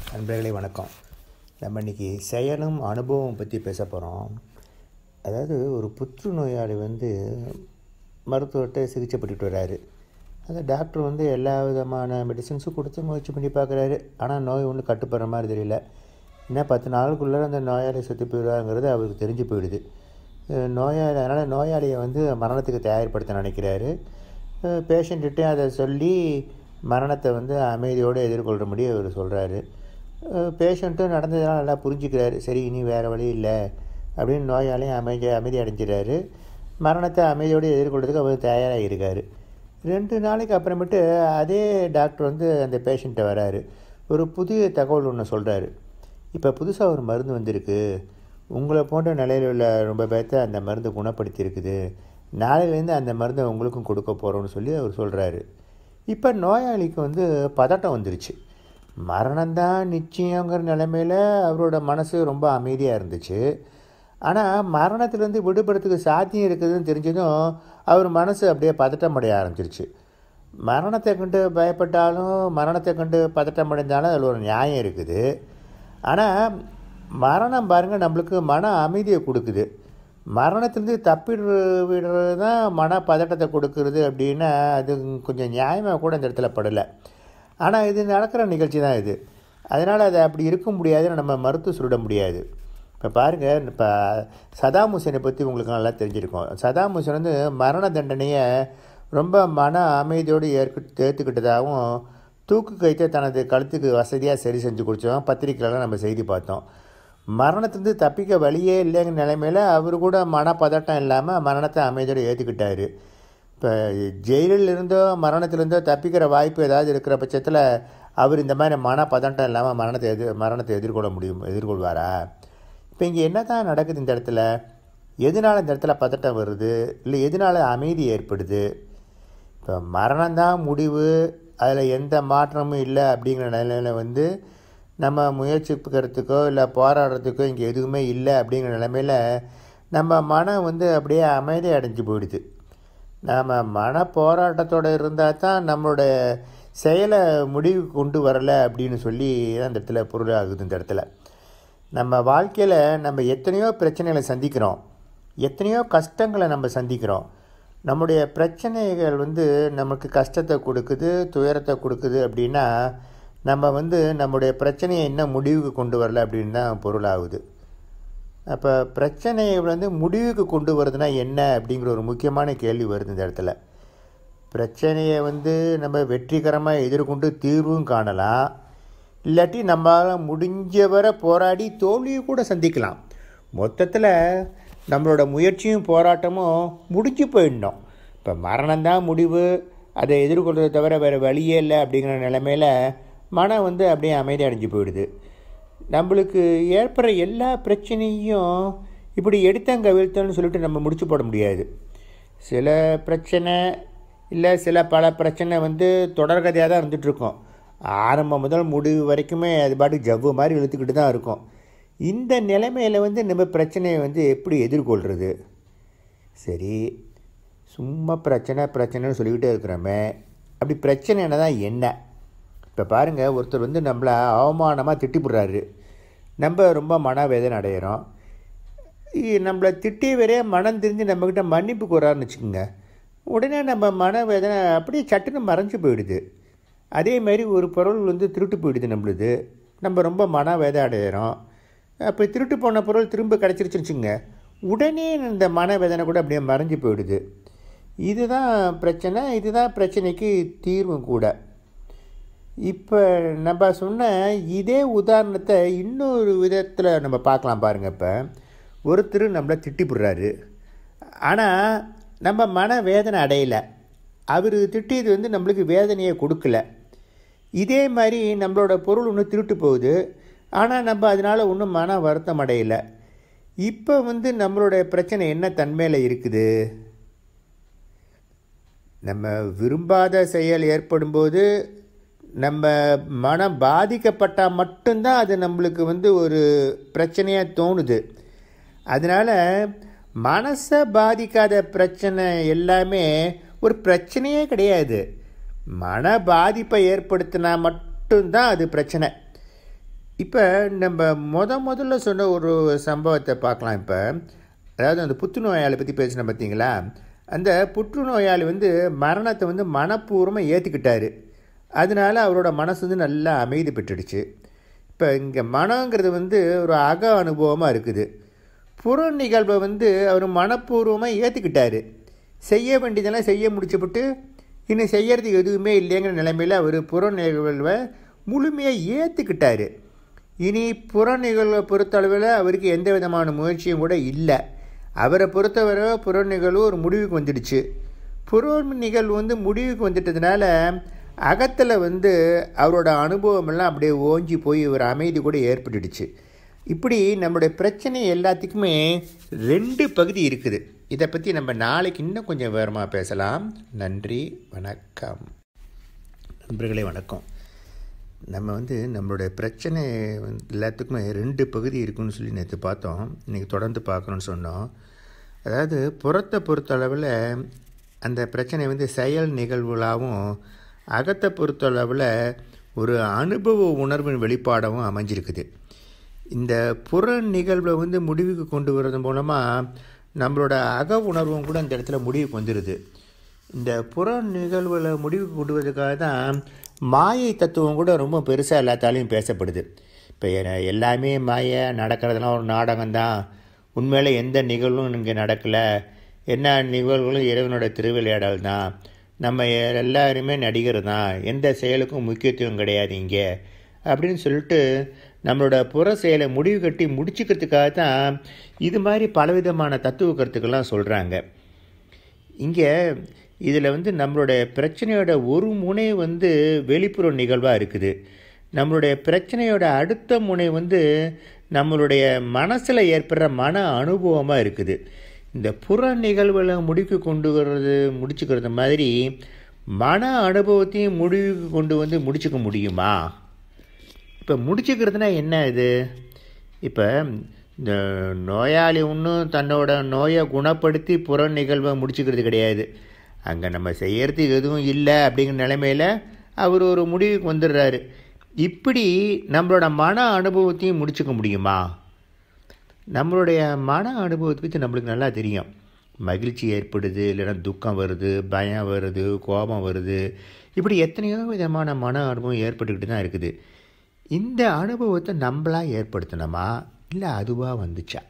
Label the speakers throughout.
Speaker 1: நண்பர்களே வணக்கம் நம்ம இன்றைக்கி செயலும் அனுபவம் பற்றி பேச போகிறோம் அதாவது ஒரு புற்றுநோயாளி வந்து மருத்துவர்கிட்ட சிகிச்சை பண்ணிட்டு வர்றாரு அந்த டாக்டர் வந்து எல்லா விதமான மெடிசன்ஸும் கொடுத்து முயற்சி பண்ணி பார்க்குறாரு ஆனால் நோய் ஒன்றும் கட்டுப்படுற மாதிரி தெரியல என்ன பத்து நாளுக்குள்ளே அந்த நோயாளி செத்து போயிடுவாங்கிறது அவருக்கு தெரிஞ்சு போயிடுது அஹ் நோயாளி அதனால் நோயாளியை வந்து மரணத்துக்கு தயார்படுத்த நினைக்கிறாரு பேஷண்ட்டுகிட்டே அதை சொல்லி மரணத்தை வந்து அமைதியோடு எதிர்கொள்கிறபடி அவர் சொல்கிறாரு பேஷண்ட்டும் நடந்ததெல்லாம் நல்லா புரிஞ்சுக்கிறாரு சரி இனி வேறு வழி இல்லை அப்படின்னு நோயாளியும் அமைதி அமைதி அடைஞ்சிறாரு மரணத்தை அமைதியோடு எதிர்கொள்றதுக்கு அவர் தயாராக இருக்கார் ரெண்டு நாளைக்கு அப்புறமேட்டு அதே டாக்டர் வந்து அந்த பேஷண்ட்டை வராரு ஒரு புதிய தகவல் ஒன்று சொல்கிறாரு இப்போ புதுசாக ஒரு மருந்து வந்திருக்கு உங்களை போன்ற நிலையில் உள்ள ரொம்ப பேர்த்த அந்த மருந்து குணப்படுத்தி இருக்குது நாளையிலேருந்து அந்த மருந்தை உங்களுக்கும் கொடுக்க போகிறோம்னு சொல்லி அவர் சொல்கிறாரு இப்போ நோயாளிக்கு வந்து பதட்டம் வந்துருச்சு மரணம்தான் நிச்சயங்கிற நிலைமையில் அவரோட மனசு ரொம்ப அமைதியாக இருந்துச்சு ஆனால் மரணத்துலேருந்து விடுபடுறதுக்கு சாத்தியம் இருக்குதுன்னு தெரிஞ்சதும் அவர் மனசு அப்படியே பதட்டம் அடைய ஆரம்பிச்சிருச்சு மரணத்தை கண்டு பயப்பட்டாலும் மரணத்தை கண்டு பதட்டம் அடைந்தாலும் அதில் ஒரு நியாயம் இருக்குது ஆனால் மரணம் பாருங்கள் நம்மளுக்கு மன அமைதியை கொடுக்குது மரணத்துலேருந்து தப்பிடு விடுறது தான் மன பதட்டத்தை கொடுக்கறது அப்படின்னா அது கொஞ்சம் நியாயமாக கூட இந்த இடத்துல படலை ஆனால் இது நடக்கிற நிகழ்ச்சி தான் இது அதனால் அது அப்படி இருக்க முடியாதுன்னு நம்ம மறுத்து சொல்லிட முடியாது இப்போ பாருங்கள் இப்போ சதாம் ஹுசேனை பற்றி உங்களுக்கு நல்லா தெரிஞ்சிருக்கும் சதாம் ஹுசேன் வந்து மரண தண்டனையை ரொம்ப மன அமைதியோடு ஏற்க ஏற்றுக்கிட்டதாகவும் தூக்கு கைத்தை தனது கழுத்துக்கு வசதியாக சரி செஞ்சு கொடுத்தோம் பத்திரிக்கையிலலாம் நம்ம செய்தி பார்த்தோம் மரணத்துலேருந்து தப்பிக்க வழியே இல்லைங்கிற நிலைமையில் அவர் கூட மனப்பதட்டம் இல்லாமல் மரணத்தை அமைதியோடு ஏற்றுக்கிட்டாரு இப்போ ஜெயிலில் இருந்தோ மரணத்திலிருந்தோ தப்பிக்கிற வாய்ப்பு ஏதாவது இருக்கிற பட்சத்தில் அவர் இந்த மாதிரி மனப்பதட்டம் இல்லாமல் மரணத்தை எதிர் மரணத்தை எதிர்கொள்ள முடியும் எதிர்கொள்வாரா இப்போ இங்கே என்ன தான் நடக்குது இந்த இடத்துல எதனால் இந்த இடத்துல பதட்டம் வருது இல்லை எதனால் அமைதி ஏற்படுது இப்போ மரணம்தான் முடிவு அதில் எந்த மாற்றமும் இல்லை அப்படிங்கிற நிலையில் வந்து நம்ம முயற்சிக்கிறதுக்கோ இல்லை போராடுறதுக்கோ இங்கே எதுவுமே இல்லை அப்படிங்கிற நிலைமையில் நம்ம மனம் வந்து அப்படியே அமைதி அடைஞ்சு போயிடுது நாம் மன போராட்டத்தோடு இருந்தால் தான் நம்மளோட செயலை முடிவு கொண்டு வரலை அப்படின்னு சொல்லி தான் இந்த இடத்துல பொருள் ஆகுது இந்த இடத்துல நம்ம வாழ்க்கையில் நம்ம எத்தனையோ பிரச்சனைகளை சந்திக்கிறோம் எத்தனையோ கஷ்டங்களை நம்ம சந்திக்கிறோம் நம்முடைய பிரச்சனைகள் வந்து நமக்கு கஷ்டத்தை கொடுக்குது துயரத்தை கொடுக்குது அப்படின்னா நம்ம வந்து நம்முடைய பிரச்சனையை இன்னும் முடிவுக்கு கொண்டு வரல அப்படின்னு தான் பொருள் ஆகுது அப்போ பிரச்சனையை வந்து முடிவுக்கு கொண்டு வருதுன்னா என்ன அப்படிங்கிற ஒரு முக்கியமான கேள்வி வருது இந்த இடத்துல பிரச்சனையை வந்து நம்ம வெற்றிகரமாக எதிர்கொண்டு தீர்வும் காணலாம் இல்லாட்டி நம்மளால் முடிஞ்சவரை போராடி தோல்வியை கூட சந்திக்கலாம் மொத்தத்தில் நம்மளோட முயற்சியும் போராட்டமும் முடிஞ்சு போயிடணும் இப்போ மரணம்தான் முடிவு அதை எதிர்கொள்றதை தவிர வேறு வழியே இல்லை அப்படிங்கிற நிலைமையில் மனம் வந்து அப்படியே அமைதி அடைஞ்சு போயிடுது நம்மளுக்கு ஏற்படுற எல்லா பிரச்சனையும் இப்படி எடுத்தங்க வீழ்த்தன்னு சொல்லிட்டு நம்ம முடிச்சு போட முடியாது சில பிரச்சனை இல்லை சில பல பிரச்சனை வந்து தொடர்கதையாக தான் இருந்துகிட்ருக்கோம் ஆரம்பம் முதல் முடிவு வரைக்குமே அது பாட்டு ஜவ்வு மாதிரி இழுத்துக்கிட்டு தான் இருக்கும் இந்த நிலைமையில் வந்து நம்ம பிரச்சனையை வந்து எப்படி எதிர்கொள்கிறது சரி சும்மா பிரச்சனை பிரச்சனைன்னு சொல்லிக்கிட்டே இருக்கிறோமே அப்படி பிரச்சனைனா தான் என்ன இப்போ பாருங்கள் ஒருத்தர் வந்து நம்மளை அவமானமாக திட்டிப்புடுறாரு நம்ம ரொம்ப மனவேதனை அடையிறோம் நம்மளை திட்டி வரைய மனம் தெரிஞ்சு நம்மக்கிட்ட மன்னிப்பு கூறாருன்னு வச்சுக்கோங்க உடனே நம்ம மனவேதனை அப்படியே சட்டுன்னு மறைஞ்சு போயிடுது அதே மாதிரி ஒரு பொருள் வந்து திருட்டு போயிடுது நம்மளுது நம்ம ரொம்ப மனவேதனை அடையிறோம் அப்போ திருட்டு போன பொருள் திரும்ப கிடச்சிருச்சுன்னு வச்சுங்க உடனே இந்த மனவேதனை கூட அப்படியே மறைஞ்சு போயிடுது இதுதான் பிரச்சனை இதுதான் பிரச்சனைக்கு தீர்வும் கூட இப்போ நம்ம சொன்ன இதே உதாரணத்தை இன்னொரு விதத்தில் நம்ம பார்க்கலாம் பாருங்கள் இப்போ ஒருத்தர் நம்மளை திட்டிப்புடுறாரு ஆனால் நம்ம மன வேதனை அடையலை அவர் திட்டியது வந்து நம்மளுக்கு வேதனையை கொடுக்கல இதே மாதிரி நம்மளோட பொருள் ஒன்று திருட்டு போகுது ஆனால் நம்ம அதனால் ஒன்றும் மன வருத்தம் அடையலை இப்போ வந்து நம்மளோட பிரச்சனை என்ன தன்மையில் இருக்குது நம்ம விரும்பாத செயல் ஏற்படும்போது நம்ம மனம் பாதிக்கப்பட்டால் மட்டும்தான் அது நம்மளுக்கு வந்து ஒரு பிரச்சனையாக தோணுது அதனால் மனசை பாதிக்காத பிரச்சனை எல்லாமே ஒரு பிரச்சனையே கிடையாது மன பாதிப்பை ஏற்படுத்தினா மட்டும்தான் அது பிரச்சனை இப்போ நம்ம முத முதல்ல சொன்ன ஒரு சம்பவத்தை பார்க்கலாம் இப்போ அதாவது அந்த புற்றுநோயாளி பற்றி பேசின பார்த்தீங்களா அந்த புற்றுநோயாளி வந்து மரணத்தை வந்து மனப்பூர்வமாக ஏற்றுக்கிட்டாரு அதனால அவரோட மனசு வந்து நல்லா அமைதி பெற்றுடுச்சு இப்போ இங்கே மனங்கிறது வந்து ஒரு அக அனுபவமாக இருக்குது புற நிகழ்வை வந்து அவர் மனப்பூர்வமாக ஏற்றுக்கிட்டாரு செய்ய வேண்டியதெல்லாம் செய்ய முடிச்சுப்பட்டு இன்னும் செய்யறதுக்கு எதுவுமே இல்லைங்கிற நிலைமையில் அவர் புற நிகழ்வை முழுமையாக ஏற்றுக்கிட்டாரு இனி புற நிகழ்வை பொறுத்தளவில் அவருக்கு எந்த விதமான முயற்சியும் கூட இல்லை அவரை பொறுத்தவரை புற நிகழ்வு ஒரு முடிவுக்கு வந்துடுச்சு புற நிகழ்வு வந்து முடிவுக்கு வந்துட்டதுனால அகத்தில் வந்து அவரோட அனுபவமெல்லாம் அப்படியே ஓஞ்சி போய் ஒரு அமைதி கூட ஏற்பட்டுடுச்சு இப்படி நம்மளுடைய பிரச்சனை எல்லாத்துக்குமே ரெண்டு பகுதி இருக்குது இதை பற்றி நம்ம நாளைக்கு இன்னும் கொஞ்சம் விவரமாக பேசலாம் நன்றி வணக்கம் நண்பர்களே வணக்கம் நம்ம வந்து நம்மளுடைய பிரச்சனை வந்து எல்லாத்துக்குமே ரெண்டு பகுதி இருக்குன்னு சொல்லி நேற்று பார்த்தோம் இன்றைக்கி தொடர்ந்து பார்க்கணுன்னு சொன்னோம் அதாவது புறத்தை பொறுத்தளவில் அந்த பிரச்சனை வந்து செயல் நிகழ்வுகளாகவும் அகத்தை பொறுத்தளவில் ஒரு அனுபவ உணர்வின் வெளிப்பாடாகவும் அமைஞ்சிருக்குது இந்த புற நிகழ்வை வந்து முடிவுக்கு கொண்டு வர்றது மூலமாக நம்மளோட அக உணர்வும் கூட இந்த இடத்துல முடிவுக்கு வந்துடுது இந்த புற நிகழ்வுகளை முடிவுக்கு கொண்டு வரதுக்காக தான் மாயை தத்துவம் கூட ரொம்ப பெருசாக எல்லாத்தாலையும் பேசப்படுது இப்போ எல்லாமே மாயை நடக்கிறதுலாம் ஒரு நாடகம்தான் உண்மையில் எந்த நிகழ்வும் இங்கே நடக்கலை என்ன நிகழ்வுகளும் இறைவனோட திருவிளையாடல் தான் நம்ம எல்லாருமே நடிகர் தான் எந்த செயலுக்கும் முக்கியத்துவம் கிடையாது இங்கே அப்படின்னு சொல்லிட்டு நம்மளோட புற செயலை முடிவு கட்டி முடிச்சுக்கிறதுக்காக தான் இது மாதிரி பலவிதமான தத்துவ கருத்துக்கள்லாம் சொல்கிறாங்க இங்கே இதில் வந்து நம்மளுடைய பிரச்சனையோட ஒரு முனை வந்து வெளிப்புற நிகழ்வாக இருக்குது நம்மளுடைய பிரச்சனையோட அடுத்த முனை வந்து நம்மளுடைய மனசில் ஏற்படுற மன அனுபவமாக இருக்குது இந்த புற நிகழ்வுகளை முடிவுக்கு கொண்டு வர்றது முடிச்சுக்கிறது மாதிரி மன அனுபவத்தையும் முடிவுக்கு கொண்டு வந்து முடிச்சுக்க முடியுமா இப்போ முடிச்சுக்கிறதுனா என்ன இது இப்போ இந்த நோயாளி ஒன்றும் தன்னோட நோயை குணப்படுத்தி புற நிகழ்வை முடிச்சுக்கிறது கிடையாது அங்கே நம்ம செய்யறதுக்கு எதுவும் இல்லை அப்படிங்கிற நிலைமையில் அவர் ஒரு முடிவுக்கு வந்துடுறாரு இப்படி நம்மளோட மன அனுபவத்தையும் முடிச்சுக்க முடியுமா நம்மளுடைய மன அனுபவத்தை பற்றி நம்மளுக்கு நல்லா தெரியும் மகிழ்ச்சி ஏற்படுது இல்லைன்னா துக்கம் வருது பயம் வருது கோபம் வருது இப்படி எத்தனையோ விதமான மன அனுபவம் ஏற்பட்டுக்கிட்டு தான் இருக்குது இந்த அனுபவத்தை நம்மளாக ஏற்படுத்தினோமா இல்லை அதுவாக வந்துச்சா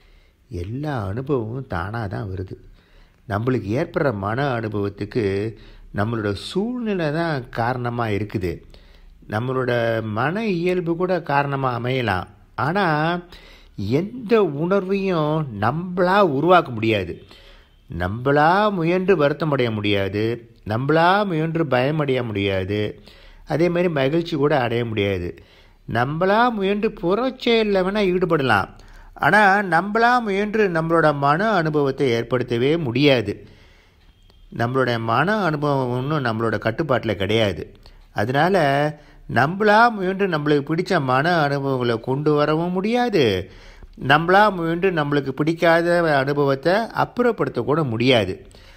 Speaker 1: எல்லா அனுபவமும் தானாக தான் வருது நம்மளுக்கு ஏற்படுற மன அனுபவத்துக்கு நம்மளோட சூழ்நிலை தான் காரணமாக இருக்குது நம்மளோட மன இயல்பு கூட காரணமாக அமையலாம் ஆனால் எந்த உணர்வையும் நம்மளா உருவாக்க முடியாது நம்மளா முயன்று வருத்தம் அடைய முடியாது நம்மளா முயன்று பயமடைய முடியாது அதே மாதிரி மகிழ்ச்சி கூட அடைய முடியாது நம்மளா முயன்று புறச்செயலில் வேணால் ஈடுபடலாம் ஆனால் நம்மளா முயன்று நம்மளோட மன அனுபவத்தை ஏற்படுத்தவே முடியாது நம்மளோட மன அனுபவம் ஒன்றும் நம்மளோட கட்டுப்பாட்டில் கிடையாது அதனால் நம்மளா முயன்று நம்மளுக்கு பிடிச்ச மன அனுபவங்களை கொண்டு வரவும் முடியாது நம்மளா முயன்று நம்மளுக்கு பிடிக்காத அனுபவத்தை அப்புறப்படுத்தக்கூட முடியாது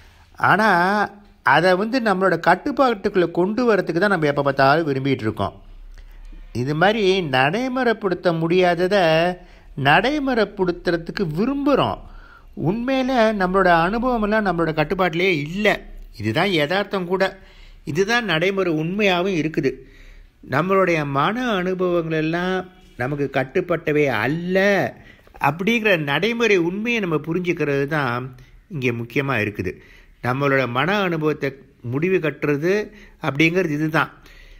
Speaker 1: ஆனால் அதை வந்து நம்மளோட கட்டுப்பாட்டுக்குள்ளே கொண்டு வரத்துக்கு தான் நம்ம எப்போ பார்த்தாலும் விரும்பிகிட்டு இருக்கோம் இது மாதிரி நடைமுறைப்படுத்த முடியாததை நடைமுறைப்படுத்துறதுக்கு விரும்புகிறோம் உண்மையில் நம்மளோட அனுபவமெல்லாம் நம்மளோட கட்டுப்பாட்டிலே இல்லை இதுதான் யதார்த்தம் கூட இதுதான் நடைமுறை உண்மையாகவும் இருக்குது நம்மளுடைய மன அனுபவங்கள் எல்லாம் நமக்கு கட்டுப்பட்டவே அல்ல அப்படிங்கிற நடைமுறை உண்மையை நம்ம புரிஞ்சுக்கிறது தான் இங்கே முக்கியமாக இருக்குது நம்மளோட மன அனுபவத்தை முடிவு கட்டுறது அப்படிங்கிறது இதுதான்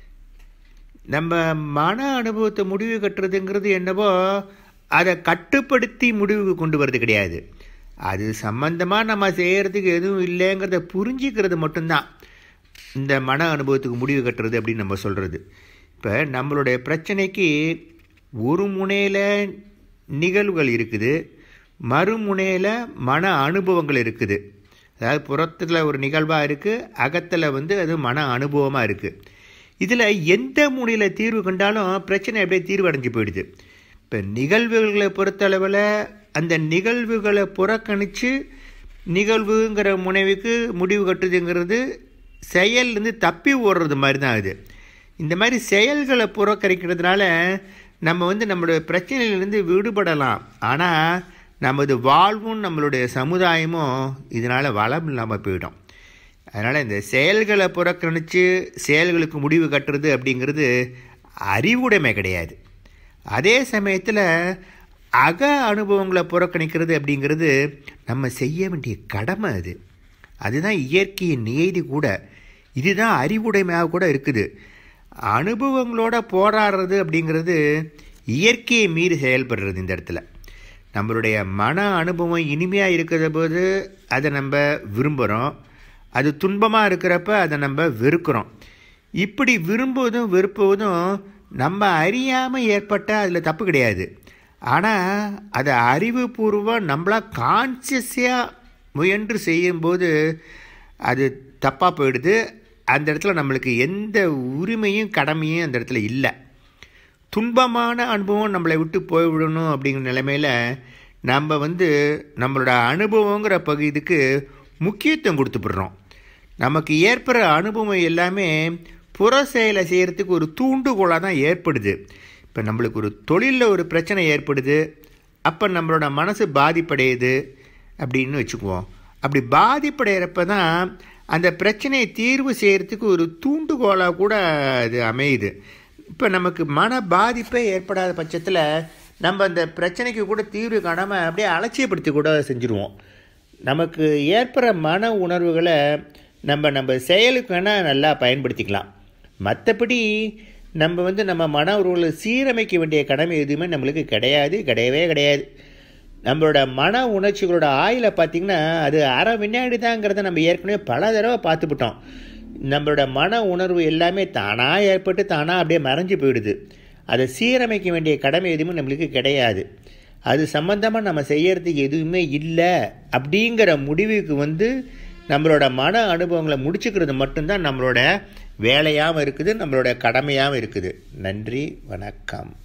Speaker 1: நம்ம மன அனுபவத்தை முடிவு கட்டுறதுங்கிறது என்னவோ அதை கட்டுப்படுத்தி முடிவுக்கு கொண்டு வர்றது கிடையாது அது சம்பந்தமாக நம்ம செய்கிறதுக்கு எதுவும் இல்லைங்கிறத புரிஞ்சிக்கிறது மட்டும்தான் இந்த மன அனுபவத்துக்கு முடிவு கட்டுறது அப்படின்னு நம்ம சொல்கிறது இப்போ நம்மளுடைய பிரச்சனைக்கு ஒரு முனையில் நிகழ்வுகள் இருக்குது மறுமுனையில் மன அனுபவங்கள் இருக்குது அதாவது புறத்தில் ஒரு நிகழ்வாக இருக்குது அகத்தில் வந்து அது மன அனுபவமாக இருக்குது இதில் எந்த முனையில் தீர்வு கண்டாலும் பிரச்சனை அப்படியே தீர்வு அடைஞ்சு போயிடுது இப்போ நிகழ்வுகளை பொறுத்தளவில் அந்த நிகழ்வுகளை புறக்கணித்து நிகழ்வுங்கிற முனைவுக்கு முடிவு கட்டுதுங்கிறது செயல்லேருந்து தப்பி ஓடுறது மாதிரி தான் அது இந்த மாதிரி செயல்களை புறக்கணிக்கிறதுனால நம்ம வந்து நம்மளுடைய பிரச்சனையிலிருந்து விடுபடலாம் ஆனால் நமது வாழ்வும் நம்மளுடைய சமுதாயமும் இதனால் வளம் இல்லாமல் போயிடும் அதனால் இந்த செயல்களை புறக்கணித்து செயல்களுக்கு முடிவு கட்டுறது அப்படிங்கிறது அறிவுடைமை கிடையாது அதே சமயத்தில் அக அனுபவங்களை புறக்கணிக்கிறது அப்படிங்கிறது நம்ம செய்ய வேண்டிய கடமை அது அதுதான் இயற்கையின் நியதி கூட இதுதான் அறிவுடைமையாக கூட இருக்குது அனுபவங்களோட போராடுறது அப்படிங்கிறது இயற்கையை மீறி செயல்படுறது இந்த இடத்துல நம்மளுடைய மன அனுபவம் இனிமையாக இருக்கிற போது அதை நம்ம விரும்புகிறோம் அது துன்பமாக இருக்கிறப்ப அதை நம்ம வெறுக்கிறோம் இப்படி விரும்புவதும் வெறுப்புவதும் நம்ம அறியாமல் ஏற்பட்ட அதில் தப்பு கிடையாது ஆனால் அதை அறிவுபூர்வம் நம்மளாக கான்சியஸாக முயன்று செய்யும்போது அது தப்பாக போயிடுது அந்த இடத்துல நம்மளுக்கு எந்த உரிமையும் கடமையும் அந்த இடத்துல இல்லை துன்பமான அனுபவம் நம்மளை விட்டு போய்விடணும் அப்படிங்கிற நிலைமையில் நம்ம வந்து நம்மளோட அனுபவங்கிற பகுதிக்கு முக்கியத்துவம் கொடுத்துப்படுறோம் நமக்கு ஏற்படுற அனுபவம் எல்லாமே புற செயலை செய்கிறதுக்கு ஒரு தூண்டுகோலாக தான் ஏற்படுது இப்போ நம்மளுக்கு ஒரு தொழிலில் ஒரு பிரச்சனை ஏற்படுது அப்போ நம்மளோட மனசு பாதிப்படையுது அப்படின்னு வச்சுக்குவோம் அப்படி பாதிப்படைகிறப்ப தான் அந்த பிரச்சனையை தீர்வு செய்கிறதுக்கு ஒரு தூண்டுகோலாக கூட அது அமையுது இப்போ நமக்கு மன பாதிப்பே ஏற்படாத பட்சத்தில் நம்ம அந்த பிரச்சனைக்கு கூட தீர்வு காணாமல் அப்படியே அலட்சியப்படுத்தி கூட செஞ்சுருவோம் நமக்கு ஏற்படுற மன உணர்வுகளை நம்ம நம்ம செயலுக்கு வேணால் நல்லா பயன்படுத்திக்கலாம் மற்றபடி நம்ம வந்து நம்ம மன உணர்வுகளை சீரமைக்க வேண்டிய கடமை எதுவுமே நம்மளுக்கு கிடையாது கிடையவே கிடையாது நம்மளோட மன உணர்ச்சிகளோட ஆயிலை பார்த்திங்கன்னா அது அரை வினாடி தாங்கிறத நம்ம ஏற்கனவே பல தடவை பார்த்துப்பிட்டோம் நம்மளோட மன உணர்வு எல்லாமே தானாக ஏற்பட்டு தானாக அப்படியே மறைஞ்சு போயிடுது அதை சீரமைக்க வேண்டிய கடமை எதுவுமே நம்மளுக்கு கிடையாது அது சம்மந்தமாக நம்ம செய்யறதுக்கு எதுவுமே இல்லை அப்படிங்கிற முடிவுக்கு வந்து நம்மளோட மன அனுபவங்களை முடிச்சுக்கிறது மட்டும்தான் நம்மளோட வேலையாகவும் இருக்குது நம்மளோட கடமையாகவும் இருக்குது நன்றி வணக்கம்